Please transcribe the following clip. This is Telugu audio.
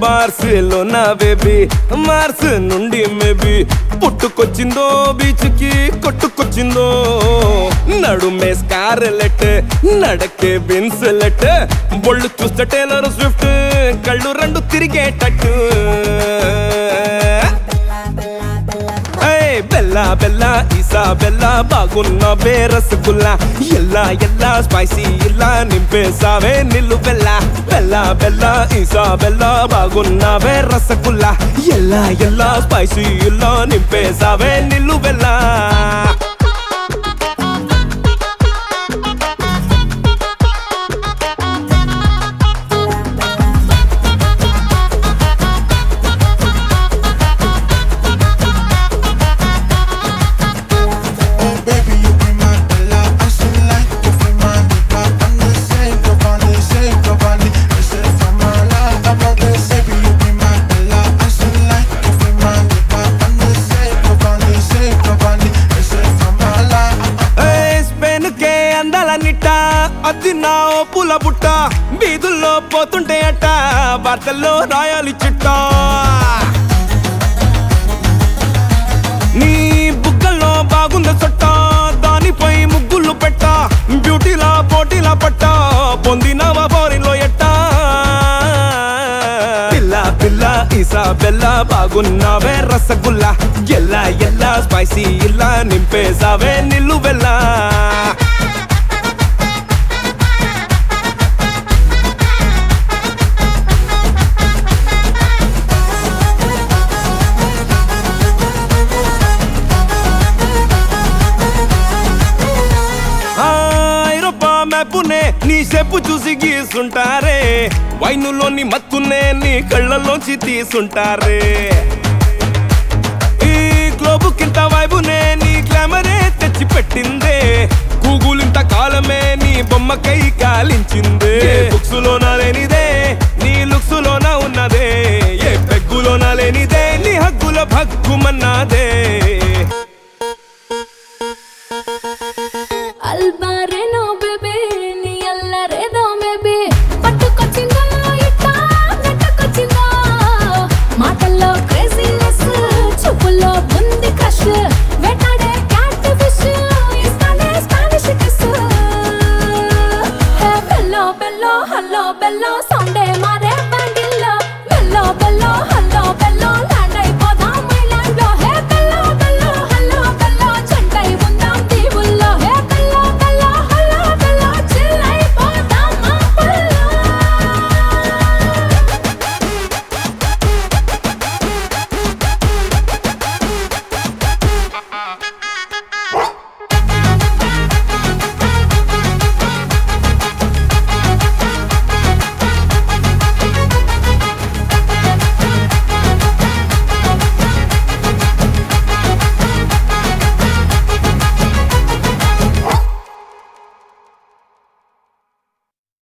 బార్సిలోనా బేబీ మార్స్ నుండి మేబీ పుట్టుకొచ్చిందో బీచ్ కి కొట్టుకొచ్చిందో నడుమే స్కార్లెట్ నడకే బిన్సెలెట్ బొళ్ళు చూస్తే టేలర్ స్విఫ్ట్ కళ్ళు రెండు తిరిగేటట్టు ఏయ్ బెల్లా బెల్లా ఈసా బెల్లా బాగున్న రసగుల్లా ఎల్లా ఎల్లా స్పైసీ ఇలా నింపేసావే నిల్లు బెల్లా బెల్లా బెల్లా ఈసా బెల్లా బాగున్న రసగుల్లా ఎల్లా ఎల్లా స్పైసీ ఇలా నింపేసావే నిల్లు బెల్లా Oh baby, you be my Bella. I should like you for my nigga. I'm the same, Giovanni, same Giovanni. This is for my life. I'm not the same, you be my Bella. I should like you for my nigga. I'm the same, Giovanni, same Giovanni. This is for my life. Spain కే అందాల నిట్ట అతి నా ఓ పూల బుట్ట బీదుల్లో పోతుంటే అట్ట వార్తల్లో రాయాలి చిట్ట నీ బుగ్గల్లో బాగుంది సొట్ట దానిపై ముగ్గులు పెట్ట బ్యూటీలా పోటీలా పట్ట పొందినవా బోరిలో ఎట్ట పిల్ల పిల్ల ఈసా బెల్ల బాగున్నావే రసగుల్లా ఎల్లా ఎల్లా స్పైసీ ఇలా నింపేసావే నిల్లు బెల్లా ఆ, ఐరోపా మ్యాపునే నీ చెప్పు చూసి గీసుంటారే వైనులోని మత్తునే నీ కళ్ళలోంచి తీసుంటారే ఈ గ్లోబు కింత వైబునే నీ గ్లామరే తెచ్చి పెట్టిందే గూగుల్ ఇంత కాలమే నీ బొమ్మకై కాలించిందే బుక్స్ లోన లేనిదే నీ లుక్స్ లోన ఉన్నదే ఏ పెగ్గులోన లేనిదే నీ హగ్గుల భగ్గుమన్నాదే అల్బారేనో బేబీ నీ అల్లరేదో బేబీ పట్టుకొచ్చిందో ఇట్ట నెట్టుకొచ్చిందో మాటల్లో క్రేజీనెస్ చూపుల్లో ఉంది క్రష్ వెంటాడే క్యాట్ ఫిష్ ఇస్తానే స్పానిష్ కిస్ హే బెల్లో బెల్లో హల్లో బెల్లో